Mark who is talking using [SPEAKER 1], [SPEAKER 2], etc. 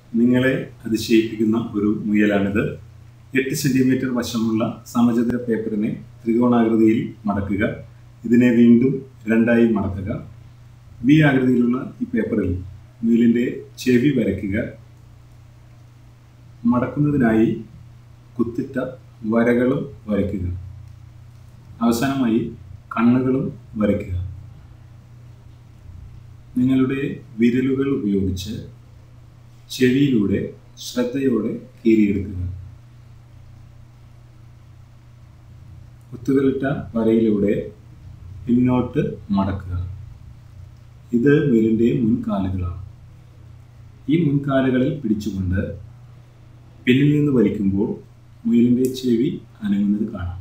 [SPEAKER 1] നിങ്ങളെ അതിശയിപ്പിക്കുന്ന ഒരു മുയലാണിത് എട്ട് സെൻറ്റിമീറ്റർ വശമുള്ള സമചതുര പേപ്പറിനെ ത്രികോണാകൃതിയിൽ മടക്കുക ഇതിനെ വീണ്ടും രണ്ടായി മടക്കുക വി ആകൃതിയിലുള്ള ഈ പേപ്പറിൽ മുയലിൻ്റെ ചെവി വരയ്ക്കുക മടക്കുന്നതിനായി കുത്തിട്ട വരകളും വരയ്ക്കുക അവസാനമായി കണ്ണുകളും വരയ്ക്കുക നിങ്ങളുടെ വിരലുകൾ ഉപയോഗിച്ച് ചെവിയിലൂടെ ശ്രദ്ധയോടെ കീറിയെടുക്കുക കുത്തുകളിട്ട വരയിലൂടെ പിന്നോട്ട് മടക്കുക ഇത് മുയലിൻ്റെ മുൻകാലുകളാണ് ഈ മുൻകാലുകളിൽ പിടിച്ചുകൊണ്ട് പിന്നിൽ നിന്ന് വലിക്കുമ്പോൾ മുയലിൻ്റെ ചെവി അനങ്ങുന്നത് കാണാം